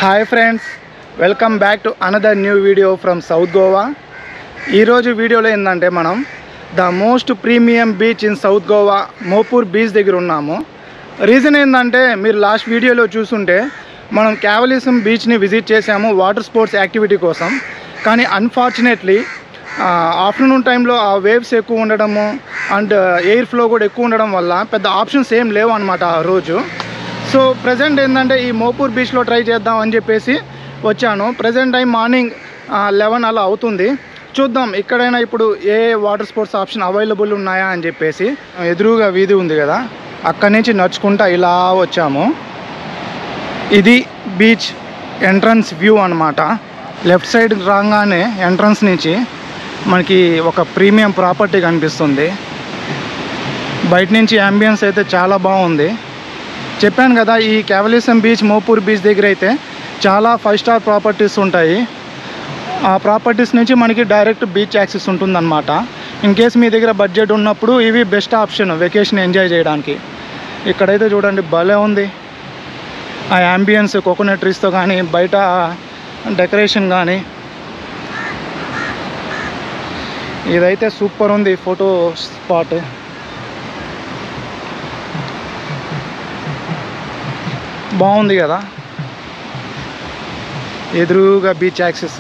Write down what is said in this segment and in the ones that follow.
hi friends welcome back to another new video from south Goa ఈరోజు వీడియోలో ఏంటంటే మనం the most premium beach in south Goa Mobor beach దగ్గర ఉన్నాము రీజన్ ఏంటంటే మీరు లాస్ట్ వీడియోలో చూసుంటే మనం క్యావలిసం బీచ్ని విజిట్ చేసాము వాటర్ స్పోర్ట్స్ యాక్టివిటీ కోసం కానీ అన్ఫార్చునేట్లీ ఆఫ్టర్నూన్ టైంలో ఆ వేవ్స్ ఎక్కువ ఉండడము అండ్ ఎయిర్ ఫ్లో కూడా ఎక్కువ ఉండడం వల్ల పెద్ద ఆప్షన్స్ ఏం లేవు అనమాట ఆ రోజు సో ప్రజెంట్ ఏంటంటే ఈ మోపూర్ బీచ్లో ట్రై చేద్దాం అని చెప్పేసి వచ్చాను ప్రజెంట్ టైం మార్నింగ్ లెవెన్ అలా అవుతుంది చూద్దాం ఎక్కడైనా ఇప్పుడు ఏ వాటర్ స్పోర్ట్స్ ఆప్షన్ అవైలబుల్ ఉన్నాయా అని చెప్పేసి ఎదురుగా వీధి ఉంది కదా అక్కడి నుంచి నడుచుకుంటా ఇలా వచ్చాము ఇది బీచ్ ఎంట్రన్స్ వ్యూ అన్నమాట లెఫ్ట్ సైడ్ రాగానే ఎంట్రన్స్ నుంచి మనకి ఒక ప్రీమియం ప్రాపర్టీ కనిపిస్తుంది బయట నుంచి అంబియన్స్ అయితే చాలా బాగుంది చెప్పాను కదా ఈ క్యావలిసం బీచ్ మోపూర్ బీచ్ దగ్గర అయితే చాలా ఫైవ్ స్టార్ ప్రాపర్టీస్ ఉంటాయి ఆ ప్రాపర్టీస్ నుంచి మనకి డైరెక్ట్ బీచ్ యాక్సెస్ ఉంటుందన్నమాట ఇన్ కేస్ మీ దగ్గర బడ్జెట్ ఉన్నప్పుడు ఇవి బెస్ట్ ఆప్షన్ వెకేషన్ ఎంజాయ్ చేయడానికి ఇక్కడైతే చూడండి భలే ఉంది ఆ యాంబియన్స్ కోకోనట్ ట్రీస్తో కానీ బయట డెకరేషన్ కానీ ఇదైతే సూపర్ ఉంది ఫోటో స్పాట్ బాగుంది కదా ఎదురుగా బీచ్ యాక్సెస్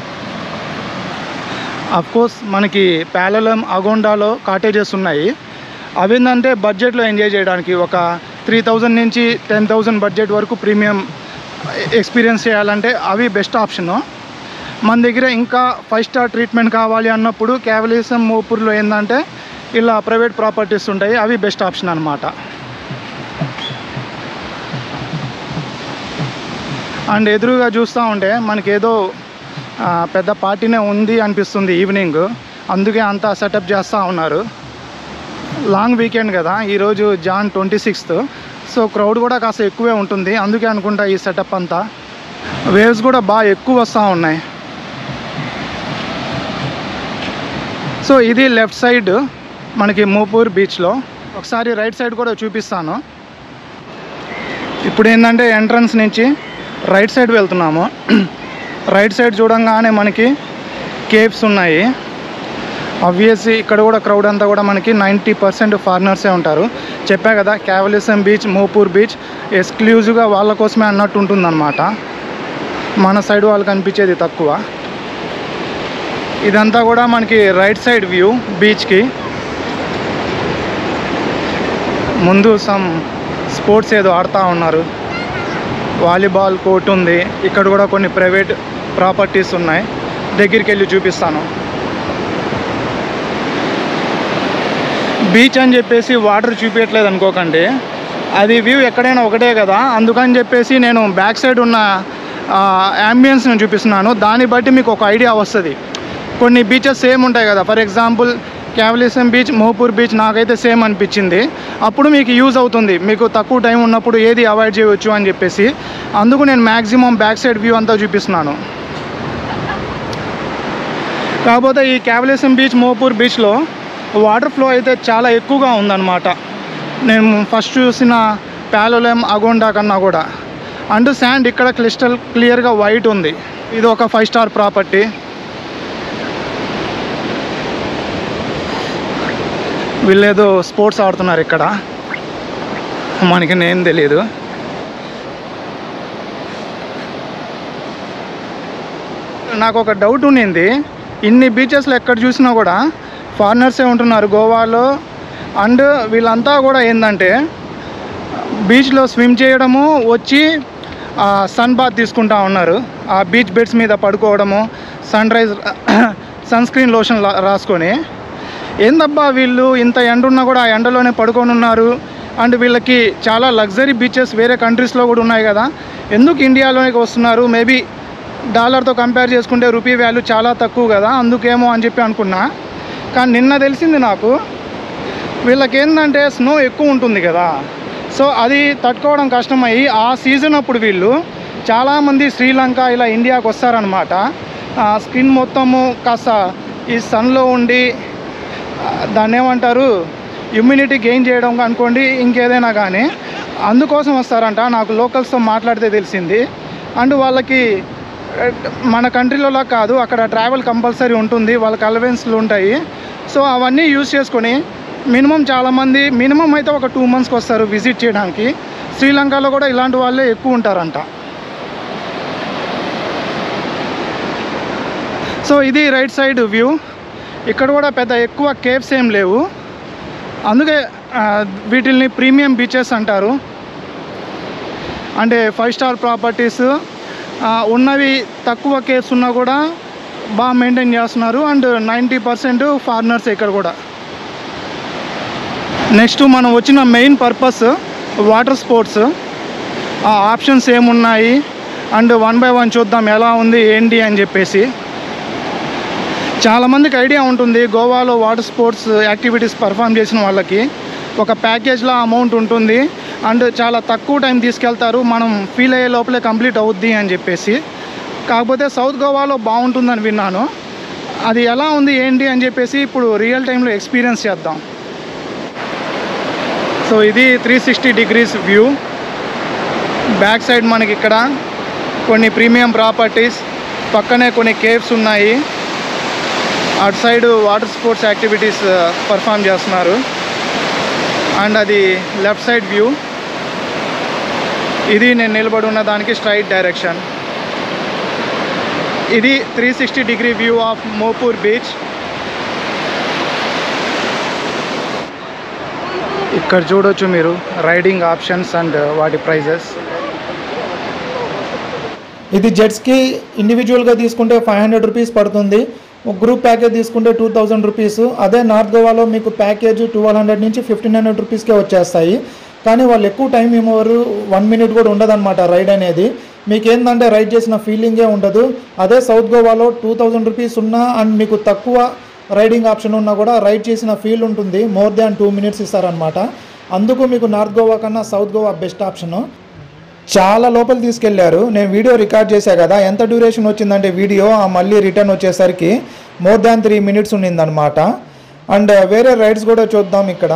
కోర్స్ మనకి ప్యాలలం అగోండాలో కాటేజెస్ ఉన్నాయి అవి ఏంటంటే బడ్జెట్లో ఎంజాయ్ చేయడానికి ఒక త్రీ థౌజండ్ నుంచి టెన్ థౌజండ్ బడ్జెట్ వరకు ప్రీమియం ఎక్స్పీరియన్స్ చేయాలంటే అవి బెస్ట్ ఆప్షను మన దగ్గర ఇంకా ఫైవ్ స్టార్ ట్రీట్మెంట్ కావాలి అన్నప్పుడు క్యావలిసం మోపూర్లో ఏంటంటే ఇలా ప్రైవేట్ ప్రాపర్టీస్ ఉంటాయి అవి బెస్ట్ ఆప్షన్ అనమాట అండ్ ఎదురుగా చూస్తూ ఉంటే మనకి ఏదో ఆ, పెద్ద పార్టీనే ఉంది అనిపిస్తుంది ఈవినింగ్ అందుకే అంతా సెటప్ చేస్తూ ఉన్నారు లాంగ్ వీకెండ్ కదా ఈరోజు Jan twenty sixth so crowd కూడా కాస్త ఎక్కువే ఉంటుంది అందుకే అనుకుంటా ఈ సెటప్ అంతా వేవ్స్ కూడా బాగా ఎక్కువ వస్తూ ఉన్నాయి సో ఇది లెఫ్ట్ సైడ్ మనకి మోపూర్ బీచ్లో ఒకసారి రైట్ సైడ్ కూడా చూపిస్తాను ఇప్పుడు ఏంటంటే ఎంట్రన్స్ నుంచి రైట్ సైడ్ వెళ్తున్నాము రైట్ సైడ్ చూడంగానే మనకి కేవ్స్ ఉన్నాయి ఆబ్వియస్లీ ఇక్కడ కూడా క్రౌడ్ అంతా కూడా మనకి నైంటీ పర్సెంట్ ఫారినర్సే ఉంటారు చెప్పా కదా క్యావలిసం బీచ్ మోపూర్ బీచ్ ఎక్స్క్లూజివ్గా వాళ్ళ కోసమే అన్నట్టు ఉంటుందన్నమాట మన సైడ్ వాళ్ళు కనిపించేది తక్కువ ఇదంతా కూడా మనకి రైట్ సైడ్ వ్యూ బీచ్కి ముందు సమ్ స్పోర్ట్స్ ఏదో ఆడుతూ ఉన్నారు వాలీబాల్ కోర్ట్ ఉంది ఇక్కడ కూడా కొన్ని ప్రైవేట్ ప్రాపర్టీస్ ఉన్నాయి దగ్గరికి వెళ్ళి చూపిస్తాను బీచ్ అని చెప్పేసి వాటర్ చూపించట్లేదు అనుకోకండి అది వ్యూ ఎక్కడైనా ఒకటే కదా అందుకని చెప్పేసి నేను బ్యాక్ సైడ్ ఉన్న యాంబియన్స్ నేను చూపిస్తున్నాను దాన్ని బట్టి మీకు ఒక ఐడియా వస్తుంది కొన్ని బీచెస్ సేమ్ ఉంటాయి కదా for example Cavelossim beach Mobor beach నాకైతే సేమ్ అనిపించింది అప్పుడు మీకు యూజ్ అవుతుంది మీకు తక్కువ టైం ఉన్నప్పుడు ఏది అవాయిడ్ చేయవచ్చు అని చెప్పేసి అందుకు నేను మ్యాక్సిమం బ్యాక్ సైడ్ వ్యూ అంతా చూపిస్తున్నాను కాకపోతే ఈ క్యావలిసం బీచ్ మోపూర్ బీచ్లో వాటర్ ఫ్లో అయితే చాలా ఎక్కువగా ఉందన్నమాట నేను ఫస్ట్ చూసిన ప్యాలోలెం అగోండా కన్నా కూడా అండ్ శాండ్ ఇక్కడ క్లిస్టల్ క్లియర్గా వైట్ ఉంది ఇది ఒక ఫైవ్ స్టార్ ప్రాపర్టీ వీళ్ళేదో స్పోర్ట్స్ ఆడుతున్నారు ఇక్కడ మనకి నేను తెలియదు నాకు ఒక డౌట్ ఉండింది ఇన్ని బీచెస్లో ఎక్కడ చూసినా కూడా ఫారినర్సే ఉంటున్నారు గోవాలో అండ్ వీళ్ళంతా కూడా ఏంటంటే బీచ్లో స్విమ్ చేయడము వచ్చి సన్ బాత్ తీసుకుంటా ఉన్నారు ఆ బీచ్ బెడ్స్ మీద పడుకోవడము sunrise sunscreen lotion రాసుకొని ఏందబ్బా వీళ్ళు ఇంత ఎండ ఉన్నా కూడా ఆ ఎండలోనే పడుకొని ఉన్నారు అండ్ వీళ్ళకి చాలా లగ్జరీ బీచెస్ వేరే కంట్రీస్లో కూడా ఉన్నాయి కదా ఎందుకు ఇండియాలోకి వస్తున్నారు మేబీ డాలర్తో కంపేర్ చేసుకుంటే రూపీ వాల్యూ చాలా తక్కువ కదా అందుకేమో అని చెప్పి అనుకున్నా కానీ నిన్న తెలిసింది నాకు వీళ్ళకి ఏంటంటే స్నో ఎక్కువ ఉంటుంది కదా సో అది తట్టుకోవడం కష్టమయ్యి ఆ సీజన్ అప్పుడు వీళ్ళు చాలామంది శ్రీలంక ఇలా ఇండియాకి వస్తారనమాట స్కిన్ మొత్తము కాస్త ఈ సన్లో ఉండి ఆ, దాన్ని ఏమంటారు ఇమ్యూనిటీ గెయిన్ చేయడం అనుకోండి ఇంకేదైనా కానీ అందుకోసం వస్తారంట నాకు లోకల్స్తో మాట్లాడితే తెలిసింది అండ్ వాళ్ళకి ఆ, మన కంట్రీలో కాదు అక్కడ ట్రావెల్ కంపల్సరీ ఉంటుంది వాళ్ళకి అలవెన్స్లు ఉంటాయి సో అవన్నీ యూజ్ చేసుకొని మినిమం చాలామంది మినిమం అయితే ఒక టూ మంత్స్కి వస్తారు విజిట్ చేయడానికి శ్రీలంకలో కూడా ఇలాంటి వాళ్ళే ఎక్కువ ఉంటారంట సో ఇది రైట్ సైడ్ వ్యూ ఇక్కడ కూడా పెద్ద ఎక్కువ కేవ్స్ ఏం లేవు అందుకే ఆ, వీటిల్ని ప్రీమియం బీచెస్ అంటారు అంటే ఫైవ్ స్టార్ ప్రాపర్టీస్ ఉన్నవి తక్కువ కేవ్స్ ఉన్నా కూడా బాగా మెయింటైన్ చేస్తున్నారు అండ్ నైంటీ పర్సెంట్ ఫారినర్స్ ఇక్కడ కూడా నెక్స్ట్ మనం వచ్చిన మెయిన్ పర్పస్ వాటర్ స్పోర్ట్స్ ఆ ఆప్షన్స్ ఏమున్నాయి అండ్ వన్ బై వన్ చూద్దాం ఎలా ఉంది ఏంటి అని చెప్పేసి చాలామందికి ఐడియా ఉంటుంది గోవాలో వాటర్ స్పోర్ట్స్ యాక్టివిటీస్ పర్ఫామ్ చేసిన వాళ్ళకి ఒక ప్యాకేజ్లో అమౌంట్ ఉంటుంది అండ్ చాలా తక్కువ టైం తీసుకెళ్తారు మనం ఫీల్ అయ్యే లోపలే కంప్లీట్ అవుద్ది అని చెప్పేసి కాకపోతే సౌత్ గోవాలో బాగుంటుందని విన్నాను అది ఎలా ఉంది ఏంటి అని చెప్పేసి ఇప్పుడు రియల్ టైంలో ఎక్స్పీరియన్స్ చేద్దాం సో ఇది three sixty degrees view back side మనకి ఇక్కడ కొన్ని ప్రీమియం ప్రాపర్టీస్ పక్కనే కొన్ని కేవ్స్ ఉన్నాయి అటు side water sports activities perform చేస్తున్నారు అండ్ అది లెఫ్ట్ సైడ్ వ్యూ ఇది నేను నిలబడి ఉన్న దానికి స్ట్రైట్ డైరెక్షన్ ఇది three sixty degree view of Mobor beach ఇక్కడ చూడొచ్చు మీరు రైడింగ్ ఆప్షన్స్ అండ్ వాటి ప్రైజెస్ ఇది జెట్స్కి ఇండివిజువల్గా తీసుకుంటే ఫైవ్ హండ్రెడ్ రూపీస్ పడుతుంది ఒక గ్రూప్ ప్యాకేజ్ తీసుకుంటే టూ థౌజండ్ రూపీస్ అదే నార్త్ గోవాలో మీకు ప్యాకేజ్ ట్వెల్వ్ హండ్రెడ్ నుంచి ఫిఫ్టీన్ హండ్రెడ్ రూపీస్కే వచ్చేస్తాయి కానీ వాళ్ళు ఎక్కువ టైం ఇవ్వరు వన్ మినిట్ కూడా ఉండదన్నమాట రైడ్ అనేది మీకు ఏంటంటే రైడ్ చేసిన ఫీలింగే ఉండదు అదే సౌత్ గోవాలో టూ థౌజండ్ రూపీస్ ఉన్నా అండ్ మీకు తక్కువ రైడింగ్ ఆప్షన్ ఉన్నా కూడా రైడ్ చేసిన ఫీల్ ఉంటుంది మోర్ దాన్ టూ మినిట్స్ ఇస్తారనమాట అందుకు మీకు నార్త్ గోవా కన్నా సౌత్ గోవా బెస్ట్ ఆప్షను చాలా లోపల తీసుకెళ్లారు నేను వీడియో రికార్డ్ చేశా కదా ఎంత డ్యూరేషన్ వచ్చిందంటే వీడియో ఆ మళ్ళీ రిటర్న్ వచ్చేసరికి మోర్ దాన్ త్రీ మినిట్స్ ఉండిందనమాట అండ్ వేరే రైడ్స్ కూడా చూద్దాం ఇక్కడ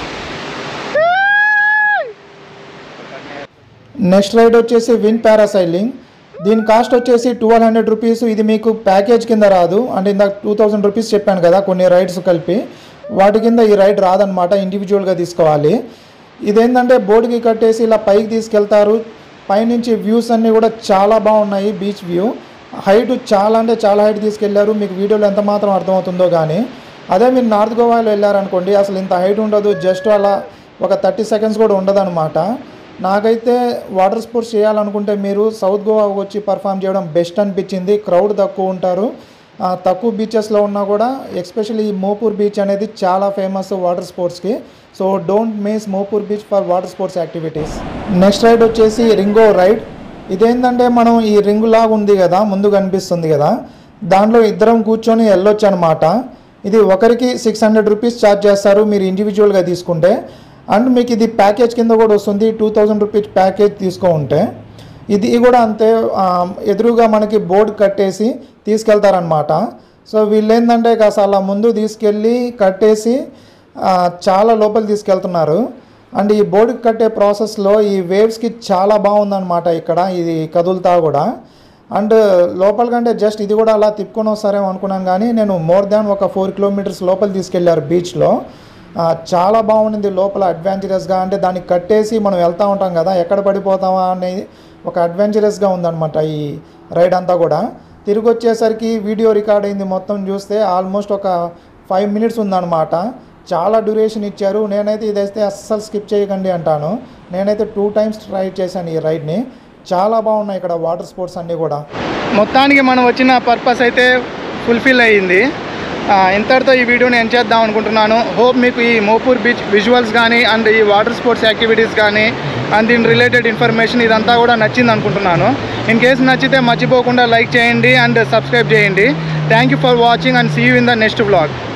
నెక్స్ట్ రైడ్ వచ్చేసి విన్ పారాసైలింగ్ దీని కాస్ట్ వచ్చేసి ట్వెల్వ్ హండ్రెడ్ రూపీస్ ఇది మీకు ప్యాకేజ్ కింద రాదు అంటే ఇందాక టూ థౌజండ్ రూపీస్ చెప్పాను కదా కొన్ని రైడ్స్ కలిపి వాటి కింద ఈ రైడ్ రాదనమాట ఇండివిజువల్గా తీసుకోవాలి ఇదేంటంటే బోర్డుకి కట్టేసి ఇలా పైకి తీసుకెళ్తారు పైనుంచి వ్యూస్ అన్నీ కూడా చాలా బాగున్నాయి బీచ్ వ్యూ హైట్ చాలా అంటే చాలా హైట్ తీసుకెళ్లారు మీకు వీడియోలో ఎంత మాత్రం అర్థమవుతుందో కానీ అదే మీరు నార్త్ గోవాలో వెళ్ళారనుకోండి అసలు ఇంత హైట్ ఉండదు జస్ట్ అలా ఒక థర్టీ సెకండ్స్ కూడా ఉండదన్నమాట నాకైతే వాటర్ స్పోర్ట్స్ చేయాలనుకుంటే మీరు సౌత్ గోవా వచ్చి పర్ఫామ్ చేయడం బెస్ట్ అనిపించింది క్రౌడ్ తక్కువ ఉంటారు ఆ, తక్కువ బీచెస్లో ఉన్నా కూడా ఎస్పెషల్లీ ఈ మోపూర్ బీచ్ అనేది చాలా ఫేమస్ వాటర్ స్పోర్ట్స్కి so don't miss Mobor beach for water sports activities next ride వచ్చేసి రింగో రైడ్ ఇదేంటంటే మనం ఈ రింగు లాగా ఉంది కదా ముందు కనిపిస్తుంది కదా దాంట్లో ఇద్దరం కూర్చొని వెళ్ళొచ్చు అనమాట ఇది ఒకరికి సిక్స్ హండ్రెడ్ రూపీస్ ఛార్జ్ చేస్తారు మీరు ఇండివిజువల్గా తీసుకుంటే అండ్ మీకు ఇది ప్యాకేజ్ కింద కూడా వస్తుంది టూ థౌజండ్ రూపీస్ ప్యాకేజ్ తీసుకో ఉంటే ఇది కూడా అంతే ఆ, ఎదురుగా మనకి బోర్డు కట్టేసి తీసుకెళ్తారనమాట సో వీళ్ళు ఏంటంటే కాస్త అలా ముందు తీసుకెళ్ళి కట్టేసి ఆ, చాలా లోపల తీసుకెళ్తున్నారు అండ్ ఈ బోర్డుకి కట్టే ప్రాసెస్లో ఈ వేవ్స్కి చాలా బాగుందన్నమాట ఇక్కడ ఇది కదులుతా కూడా అండ్ లోపల కంటే జస్ట్ ఇది కూడా అలా తిప్పుకొని వస్తారేమో అనుకున్నాను కానీ నేను మోర్ దాన్ ఒక ఫోర్ కిలోమీటర్స్ లోపల తీసుకెళ్లారు బీచ్లో ఆ, చాలా బాగుండింది లోపల అడ్వెంచరస్గా అంటే దాన్ని కట్టేసి మనం వెళ్తూ ఉంటాం కదా ఎక్కడ పడిపోతామా అనేది ఒక అడ్వెంచరస్గా ఉందన్నమాట ఈ రైడ్ అంతా కూడా తిరిగి వచ్చేసరికి వీడియో రికార్డ్ అయింది మొత్తం చూస్తే ఆల్మోస్ట్ ఒక ఫైవ్ మినిట్స్ ఉందన్నమాట చాలా డ్యూరేషన్ ఇచ్చారు నేనైతే ఇదైతే అస్సలు స్కిప్ చేయకండి అంటాను నేనైతే టూ టైమ్స్ ట్రై చేశాను ఈ రైడ్ని చాలా బాగున్నాయి ఇక్కడ వాటర్ స్పోర్ట్స్ అన్నీ కూడా మొత్తానికి మనం వచ్చిన పర్పస్ అయితే ఫుల్ఫిల్ అయ్యింది ఆ, ఇంతటితో ఈ వీడియోని ఎండ్ చేద్దాం అనుకుంటున్నాను హోప్ మీకు ఈ మోపూర్ బీచ్ విజువల్స్ కానీ అండ్ ఈ వాటర్ స్పోర్ట్స్ యాక్టివిటీస్ కానీ అండ్ దీని రిలేటెడ్ ఇన్ఫర్మేషన్ ఇదంతా కూడా నచ్చింది అనుకుంటున్నాను ఇన్ కేసు నచ్చితే మర్చిపోకుండా లైక్ చేయండి అండ్ సబ్స్క్రైబ్ చేయండి thank you for watching and see you in the next vlog